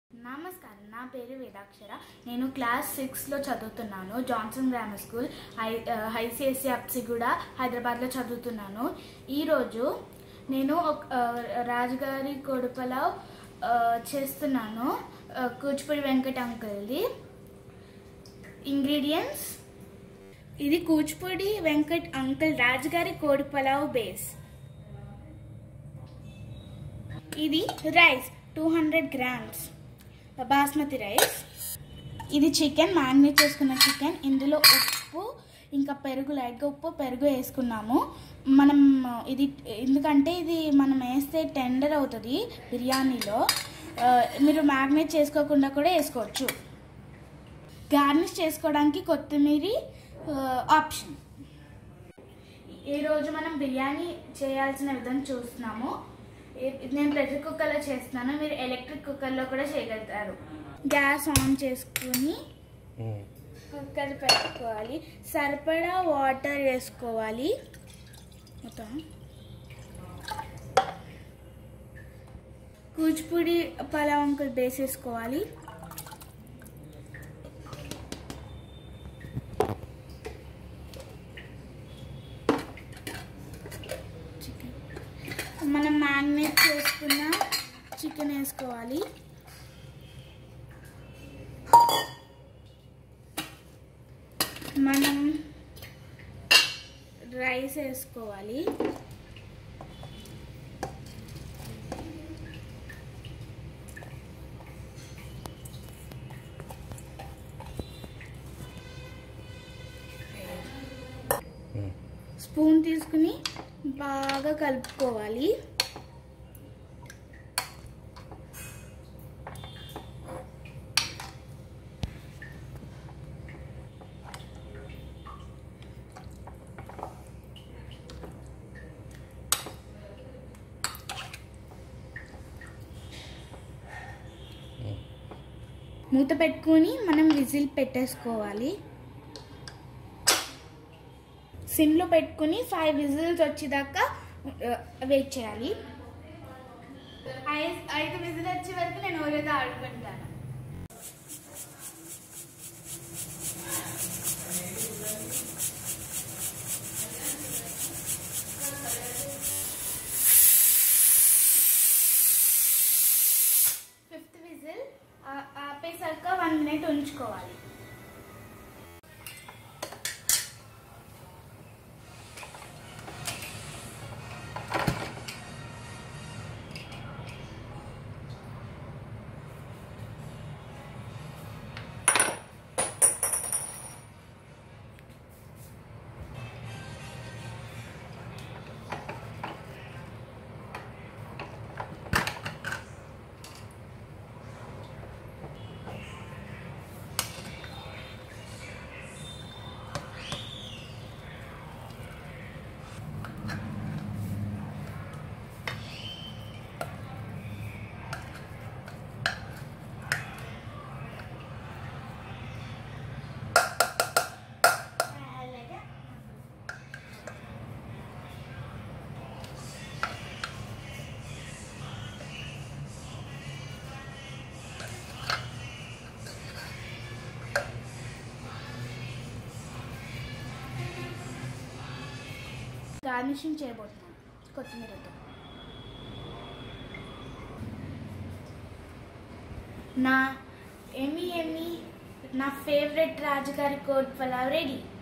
నమస్కారం నా పేరు వేదాక్షర నేను క్లాస్ సిక్స్లో చదువుతున్నాను Johnson grammar school I ICSE Apsiguda హైదరాబాద్లో చదువుతున్నాను ఈరోజు నేను ఒక ఆ, రాజుగారి కొడుపలావ్ ఆ, చేస్తున్నాను ఆ, కూచిపూడి వెంకట అంకుల్ది ఇంగ్రీడియంట్స్ ఇది కూచిపూడి వెంకట్ అంకుల్ రాజుగారి కోడి పలావ్ బేస్ ఇది rice two hundred grams basmati rice ఇది చికెన్ మ్యారినేట్ చేసుకున్న చికెన్ ఇందులో ఉప్పు ఇంకా పెరుగు లైట్గా ఉప్పు పెరుగు వేసుకున్నాము మనం ఇది ఎందుకంటే ఇది మనం వేస్తే టెండర్ అవుతుంది బిర్యానీలో ఆ, మీరు మ్యారినేట్ చేసుకోకుండా కూడా వేసుకోవచ్చు గార్నిష్ చేసుకోవడానికి కొత్తిమీర ఆప్షన్ ఈరోజు మనం బిర్యానీ చేయాల్సిన విధానం చూస్తున్నాము ఈ- నేను ప్రెషర్ కుక్కర్లో చేస్తున్నాను మీరు ఎలక్ట్రిక్ కుక్కర్లో కూడా చేయగలుగుతారు గ్యాస్ ఆన్ చేసుకుని కుక్కర్ పెట్టుకోవాలి సరిపడా వాటర్ వేసుకోవాలి మొత్తం కూచిపూడి పలావ్ అంకుల్ బేస్ వేసుకోవాలి చికెన్ మనం మ్యారినేట్ చేసుకున్న చికెన్ వేసుకోవాలి మనం రైస్ వేసుకోవాలి స్పూన్ తీసుకుని బాగా కలుపుకోవాలి మూత పెట్టుకొని మనం విజిల్ పెట్టేసుకోవాలి సిమ్లో పెట్టుకుని ఫైవ్ విజిల్స్ వచ్చేదాకా వెయిట్ చేయాలి ఐ- ఐదు విజిల్ వచ్చే వరకు నేను ఓరేగా ఆడుకుంటాను ఫిఫ్త్ విజిల్ ఆపేసాక వన్ మినిట్ ఉంచుకోవాలి గార్నిషింగ్ చేయబోతున్నాను కొత్తిమీరతో నా ఎమి ఎమి నా ఫేవరెట్ రాజుగారి కోట్ పలావ్ రెడీ